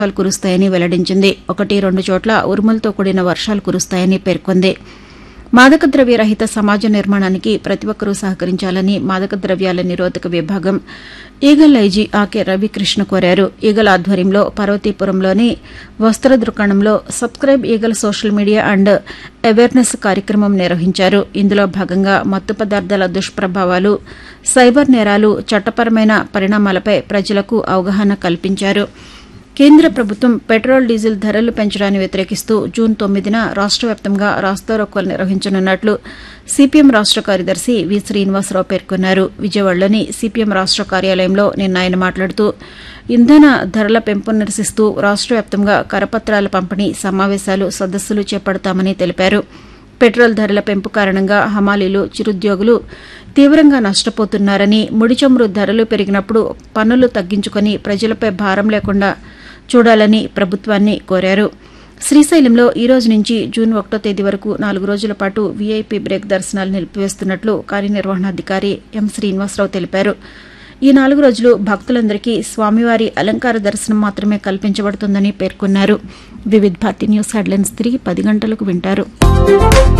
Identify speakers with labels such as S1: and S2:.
S1: వర్షాలు కురుస్తాయని వెల్లడించింది ఒకటి రెండు చోట్ల ఉరుములతో కూడిన వర్షాలు కురుస్తాయని పేర్కొంది మాదక ద్రవ్య రహిత సమాజ నిర్మాణానికి ప్రతి ఒక్కరూ సహకరించాలని మాదక ద్రవ్యాల నిరోధక విభాగం ఈగల్ ఐజీ ఆకే రవికృష్ణ కోరారు ఈగల్ ఆధ్వర్యంలో పార్వతీపురంలోని వస్త్ర దుకాణంలో subscribe eagle social media and awareness కార్యక్రమం నిర్వహించారు ఇందులో భాగంగా మత్తు పదార్థాల దుష్ప్రభావాలు సైబర్ నేరాలు చట్టపరమైన పరిణామాలపై ప్రజలకు అవగాహన కల్పించారు కేంద్ర ప్రభుత్వం పెట్రోల్ డీజిల్ ధరలు పెంచడాన్ని వ్యతిరేకిస్తూ జూన్ తొమ్మిదిన రాష్ట వ్యాప్తంగా రాస్తారోకోలు నిర్వహించనున్నట్లు సిపిఎం రాష్ట కార్యదర్శి వి శ్రీనివాసరావు పేర్కొన్నారు విజయవాడలోని సిపిఎం రాష్ట కార్యాలయంలో నిన్న ఆయన మాట్లాడుతూ ఇంధన ధరల పెంపు నిరసిస్తూ రాష్ట వ్యాప్తంగా కరపత్రాల పంపిణీ సమావేశాలు సదస్సులు చేపడతామని తెలిపారు పెట్రోల్ ధరల పెంపు కారణంగా హమాలీలు చిరుద్యోగులు తీవ్రంగా నష్టపోతున్నారని ముడి చమురు ధరలు పెరిగినప్పుడు పన్నులు తగ్గించుకొని ప్రజలపై భారం లేకుండా చూడాలని ప్రభుత్వాన్ని కోరారు శ్రీశైలంలో ఈ రోజు నుంచి జూన్ ఒకటో తేదీ వరకు నాలుగు రోజుల పాటు వీఐపీ బ్రేక్ దర్శనాలు నిలిపివేస్తున్నట్లు కార్యనిర్వహణాధికారి ఎం శ్రీనివాసరావు తెలిపారు ఈ నాలుగు రోజులు భక్తులందరికీ స్వామివారి అలంకార దర్శనం మాత్రమే కల్పించబడుతుందని పేర్కొన్నారు వివిధ్ భారతి న్యూస్ హెడ్లైన్స్ తిరిగి పది గంటలకు వింటారు